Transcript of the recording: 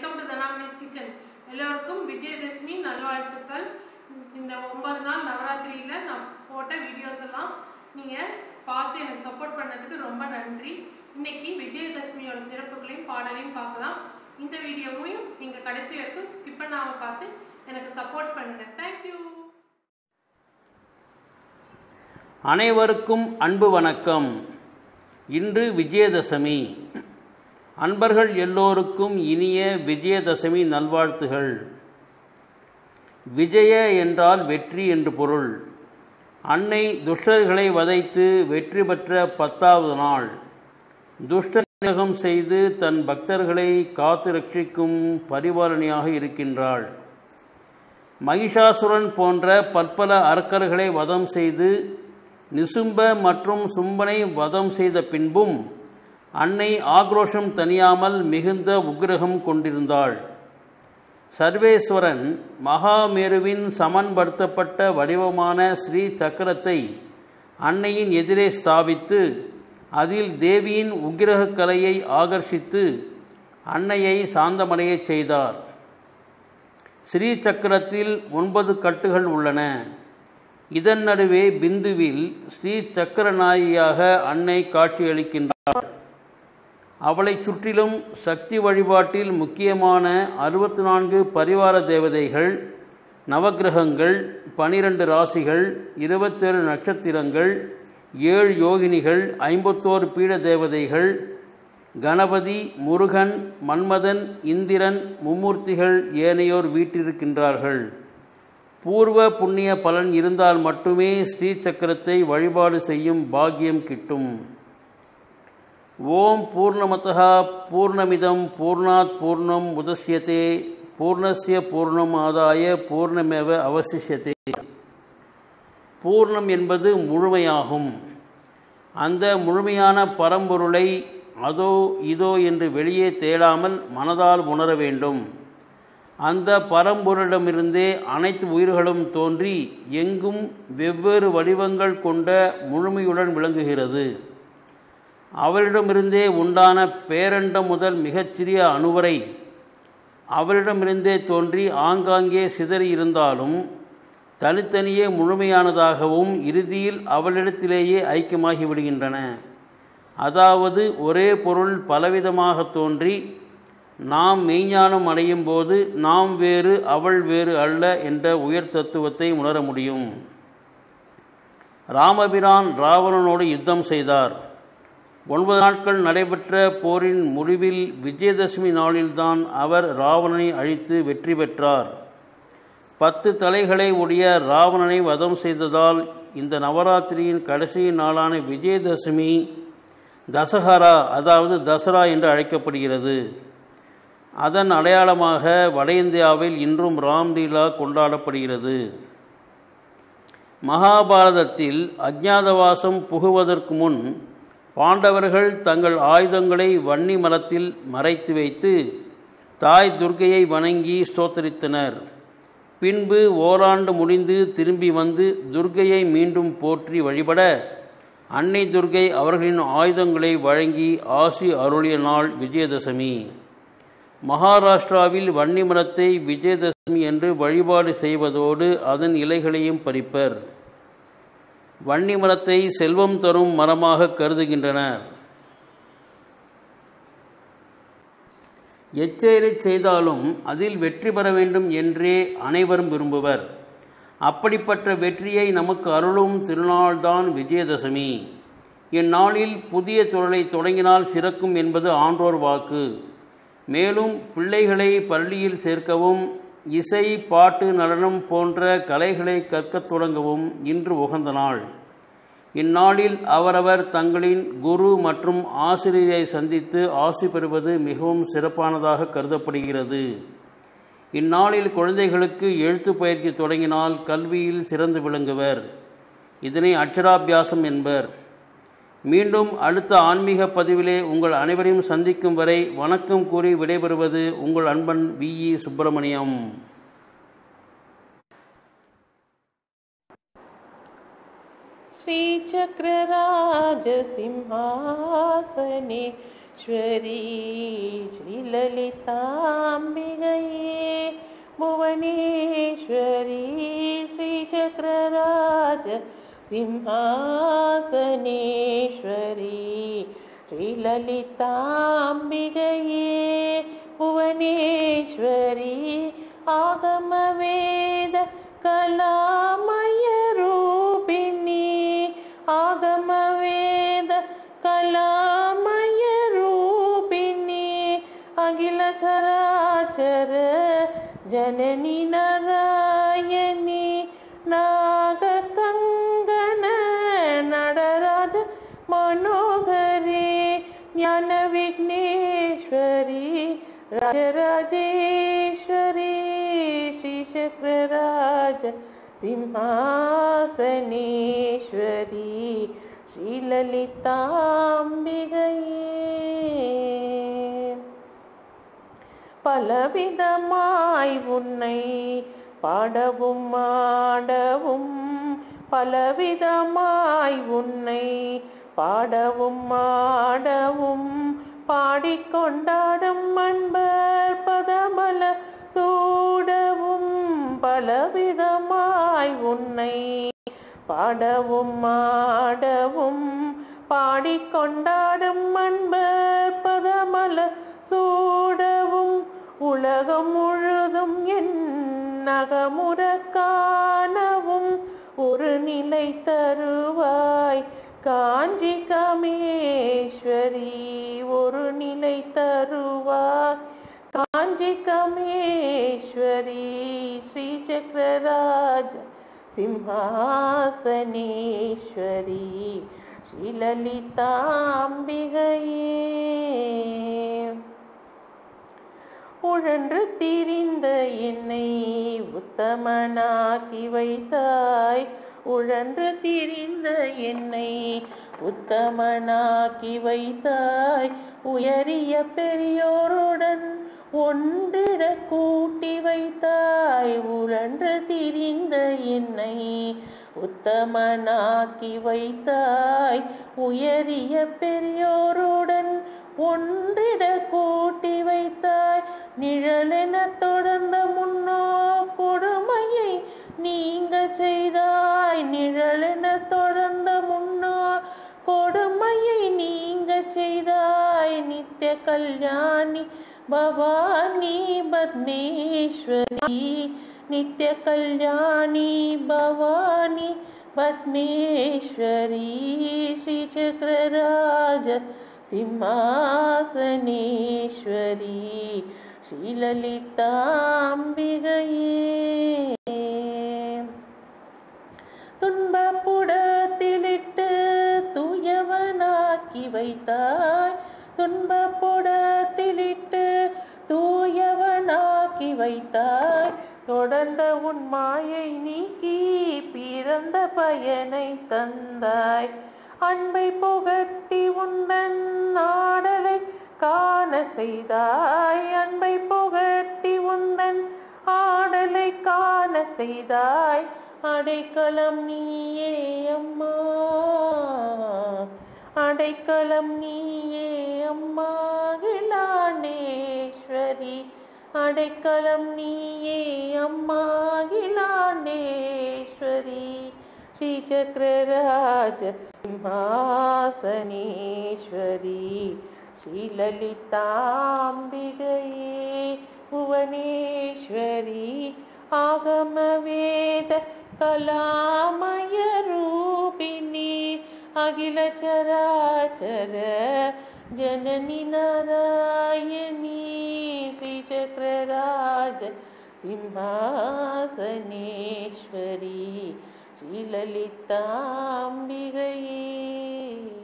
welcome to தனாமணிஸ் kitchen எல்லோருக்கும் விஜயதசமி நல்வாழ்த்துக்கள் இந்த ஒன்பது நாள் நவராத்திரியில நான் போட்ட வீடியோஸ் எல்லாம் நீங்க பார்த்து எனக்கு சப்போர்ட் பண்ணதுக்கு ரொம்ப நன்றி இன்னைக்கு விஜயதசமியோட சிறப்புகளையும் பாடலையும் பார்க்கலாம் இந்த வீடியோவையும் நீங்க கடைசி வரைக்கும் ஸ்கிப் பண்ணாம பார்த்து எனக்கு சப்போர்ட் பண்ணுங்க தேங்க்யூ அனைவருக்கும் அன்பு வணக்கம் இன்று விஜயதசமி அன்பர்கள் எல்லோருக்கும் இனிய விஜயதசமி நல்வாழ்த்துகள் விஜய என்றால் வெற்றி என்று பொருள் அன்னை துஷ்டர்களை வதைத்து வெற்றி பெற்ற பத்தாவது நாள் துஷ்டநகம் செய்து தன் பக்தர்களை காத்து ரட்சிக்கும் பரிபாலனியாக இருக்கின்றாள் மகிஷாசுரன் போன்ற பற்பல அரக்கர்களை வதம் செய்து நிசும்ப மற்றும் சும்பனை வதம் செய்த பின்பும் அன்னை ஆக்ரோஷம் தணியாமல் மிகுந்த உக்கிரகம் கொண்டிருந்தாள் சர்வேஸ்வரன் மகாமேருவின் சமன்படுத்தப்பட்ட வடிவமான ஸ்ரீ சக்கரத்தை அன்னையின் எதிரே ஸ்தாபித்து அதில் தேவியின் உக்கிரகக் கலையை ஆகர்ஷித்து அன்னையை சாந்தமடையச் செய்தார் ஸ்ரீ சக்கரத்தில் ஒன்பது கட்டுகள் உள்ளன இதன் நடுவே பிந்துவில் ஸ்ரீ சக்கரநாயியாக அன்னை காட்சியளிக்கின்றார் அவளைச் சுற்றிலும் சக்தி வழிபாட்டில் முக்கியமான அறுபத்தி நான்கு பரிவார தேவதைகள் நவக்கிரகங்கள் பனிரெண்டு ராசிகள் இருபத்தேழு நட்சத்திரங்கள் ஏழு யோகினிகள் ஐம்பத்தோரு பீட தேவதைகள் கணபதி முருகன் மன்மதன் இந்திரன் மும்மூர்த்திகள் ஏனையோர் வீற்றிருக்கின்றார்கள் பூர்வ புண்ணிய பலன் இருந்தால் மட்டுமே ஸ்ரீ சக்கரத்தை வழிபாடு செய்யும் பாக்கியம் கிட்டும் ஓம் பூர்ணமதா பூர்ணமிதம் பூர்ணாத் பூர்ணம் உதஸ்யதே பூர்ணஸ்ய பூர்ணம் ஆதாய பூர்ணமேவ அவசிஷத்தே பூர்ணம் என்பது முழுமையாகும் அந்த முழுமையான பரம்பொருளை அதோ இதோ என்று வெளியே தேடாமல் மனதால் உணர வேண்டும் அந்த பரம்பொருளிடமிருந்தே அனைத்து உயிர்களும் தோன்றி எங்கும் வெவ்வேறு வடிவங்கள் கொண்ட முழுமையுடன் விளங்குகிறது அவளிடமிருந்தே உண்டான பேரண்டம் முதல் மிகச்சிறிய அணுவரை அவளிடமிருந்தே தோன்றி ஆங்காங்கே சிதறி இருந்தாலும் தனித்தனியே முழுமையானதாகவும் இறுதியில் அவளிடத்திலேயே ஐக்கியமாகி விடுகின்றன அதாவது ஒரே பொருள் பலவிதமாக தோன்றி நாம் மெய்ஞானம் அடையும் போது நாம் வேறு அவள் வேறு அல்ல என்ற உயர் தத்துவத்தை உணர முடியும் ராமபிரான் ராவணனோடு யுத்தம் செய்தார் ஒன்பது நாட்கள் நடைபெற்ற போரின் முடிவில் விஜயதசமி நாளில்தான் அவர் ராவணனை அழித்து வெற்றி பெற்றார் பத்து தலைகளை உடைய ராவணனை வதம் செய்ததால் இந்த நவராத்திரியின் கடைசி நாளான விஜயதசமி தசஹரா அதாவது தசரா என்று அழைக்கப்படுகிறது அதன் அடையாளமாக வட இந்தியாவில் இன்றும் ராம்லீலா கொண்டாடப்படுகிறது மகாபாரதத்தில் அஜ்ஞாதவாசம் புகுவதற்கு முன் பாண்டவர்கள் தங்கள் ஆயுதங்களை வன்னி மரத்தில் மறைத்து வைத்து தாய் துர்க்கையை வணங்கி ஸ்தோத்தரித்தனர் பின்பு ஓராண்டு முடிந்து திரும்பி வந்து துர்க்கையை மீண்டும் போற்றி வழிபட அன்னை துர்க்கை அவர்களின் ஆயுதங்களை வழங்கி ஆசி அருளிய நாள் விஜயதசமி மகாராஷ்டிராவில் வன்னி மரத்தை விஜயதசமி என்று வழிபாடு செய்வதோடு அதன் இலைகளையும் பறிப்பர் வன்னி மரத்தை செல்வம் தரும் மரமாக கருதுகின்றனர் எச்செயலை செய்தாலும் அதில் வெற்றி பெற வேண்டும் என்றே அனைவரும் விரும்புவர் அப்படிப்பட்ட வெற்றியை நமக்கு அருளும் திருநாள்தான் விஜயதசமி இந்நாளில் புதிய தொழிலை தொடங்கினால் சிறக்கும் என்பது ஆன்றோர் வாக்கு மேலும் பிள்ளைகளை பள்ளியில் சேர்க்கவும் இசை பாட்டு நடனம் போன்ற கலைகளை கற்கத் தொடங்கவும் இன்று உகந்த நாள் இந்நாளில் அவரவர் தங்களின் குரு மற்றும் ஆசிரியரை சந்தித்து ஆசி பெறுவது மிகவும் சிறப்பானதாக கருதப்படுகிறது இந்நாளில் குழந்தைகளுக்கு எழுத்து பயிற்சி தொடங்கினால் கல்வியில் சிறந்து விளங்குவர் இதனை அக்ஷராபியாசம் என்பர் மீண்டும் அடுத்த ஆன்மீக பதிவிலே உங்கள் அனைவரையும் சந்திக்கும் வரை வணக்கம் கூறி விடைபெறுவது உங்கள் அன்பன் வி இ சுப்பிரமணியம் श्रीचक्रराजसिंहासने श्रीललिताम्बिकये भुवनेश्वरी श्रीचक्रराज सिंहासनेश्वरी श्रीललिताम्बिकये भुवनेश्वरी आगमवेद कलामयरूपिणी आगमवेद कलामयरूपिणी अखिल चराचर जननी नारायणी नागकङ्गन நடராஜ மனோகரி ஞான விக்னேஸ்வரி ராஜராஜேஸ்வரி ஸ்ரீசக்கரராஜ சிம்ஹாசனேஸ்வரி ஸ்ரீலலிதாம்பிகையே பலவிதமாய் உன்னை பாடவும் ஆடவும் பலவிதமாய் உன்னை பாடவும் ஆடவும் பாடிக்கொண்டாடும் அன்பர் பதமல சூடவும் பலவிதமாய் உன்னை பாடவும் ஆடவும் பாடிக்கொண்டாடும் அன்பர் பதமல சூடவும் உலகம் முழுதும் என் நகமுற காணவும் ஒரு நிலை தருவாய் காஞ்சி கமேஸ்வரி ஒரு நிலை தருவாய் காஞ்சி கமேஸ்வரி ஸ்ரீ சக்கரராஜ சிம்ஹாசனேஸ்வரி ஸ்ரீலலிதாம்பிகையே உழன்று திரிந்த என்னை உத்தமனாக்கி வைத்தாய் உழன்று திரிந்த என்னை உத்தமனாக்கி வைத்தாய் உயரிய பெரியோருடன் ஒன்றிட கூட்டி வைத்தாய் உழன்று திரிந்த என்னை உத்தமனாக்கி வைத்தாய் உயரிய பெரியோருடன் ஒன்றிட கூட்டி வைத்தாய் நிழலென தொடர்ந்த முன்னோ கொடுமையை நீங்க செய்தாய் நிழலென தொடர்ந்த முன்னோ கொடுமையை நீங்க செய்தாய் நித்திய கல்யாணி பவானி பத்மேஸ்வரி நித்திய கல்யாணி பவானி பத்மேஸ்வரி ஸ்ரீ சக்கரராஜ சிம்மாசனேஸ்வரி ஸ்ரீலலிதாம்பிகையே துன்பப்புடத்திலிட்டு தூயவனாக்கி வைத்தாய் துன்பப்புடத்திலிட்டு தூயவனாக்கி வைத்தாய் தொடர்ந்த உன் மாயை நீக்கி பிறந்த பயனை தந்தாய் அன்பை புகட்டி உந்தன் நாடலை காண செய்தாய் அன்பை புகட்டி உந்தன் ஆடலை காண செய்தாய் அடைக்கலம் நீயே அம்மா அடைக்கலம் நீயே அம்மா கிலாண்டேஸ்வரி அடைக்கலம் நீயே அம்மா கிலாண்டேஸ்வரி ஸ்ரீ சக்கரராஜ சிம்ஹாசனேஸ்வரி ஸ்ரீலலிதாம்பிகையே புவனேஸ்வரி ஆகமவேத கலாமய ரூபிணி அகில சராச்சர ஜனனி நாராயணி ஸ்ரீ சக்கரராஜ சிம்ஹாசனேஸ்வரி ஸ்ரீலலிதாம்பிகையே